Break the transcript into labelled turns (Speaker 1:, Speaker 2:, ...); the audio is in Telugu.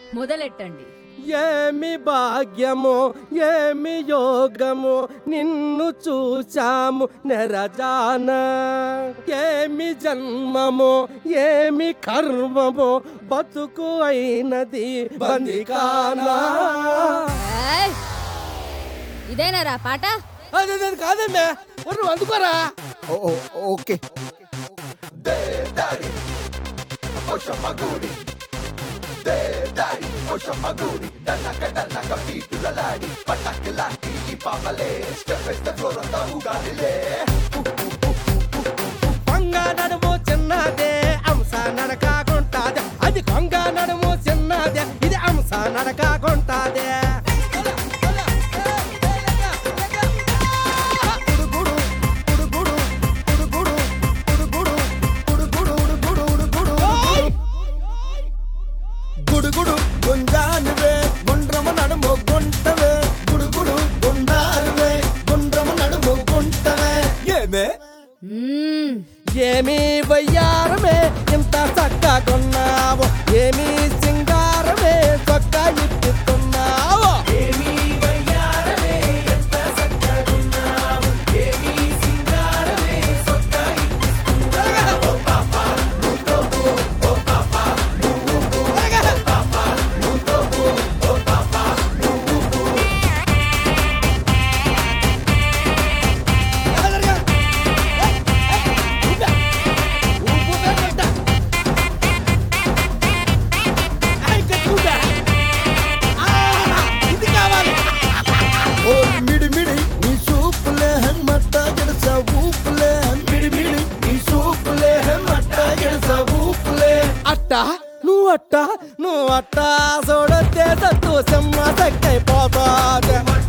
Speaker 1: మొదలెట్టండి
Speaker 2: ఏమి భాగ్యము ఏమి యోగము నిన్ను చూచాము నెరజాన ఏమి జన్మము ఏమి కర్మము బతుకు అయినది బందికానా
Speaker 1: ఏయ్! ఇదేనారా పాట
Speaker 2: అదే అదే కాదమ్మే ఒర్రు అందుకోరా
Speaker 3: ఓ- ఓ- ఓకే
Speaker 2: కొంగ నడుము చిన్నదే అంశ నడకాకుంటాదే అది కొంగ నడుము చిన్నదే ఇది అంశ నడకాకుంటాదే
Speaker 3: గుడుగుడు, గుడుగుడు, గుడుగుడు, గుడుగుడు, గుడుగుడు, గుడుగుడు, గుడుగుడు. గుడుగుడు గుంజానువే గుండ్రము నడుము గుంటవే గుడుగుడు గుండారువే గుండ్రము నడుము గుంటవే ఏమే
Speaker 1: మ్మ్.
Speaker 2: ఏమి వయ్యారమే ఇంత చక్కగున్నావు ఏమి సింగారమే చొక్క ఇప్పుతున్నావు ఇది కావాలి
Speaker 3: ఓ మిడి మిడి నీ సూపులే హన్మట్ట గెడస ఊపులే మిడి మిడి నీ సూపులే హన్మట్ట గెడస ఊపులే
Speaker 2: అట్ట నువ్వు అట్ట నువ్వు అట్ట చూడొద్దే సత్తు సెమ్మ సక్కై పోతాదే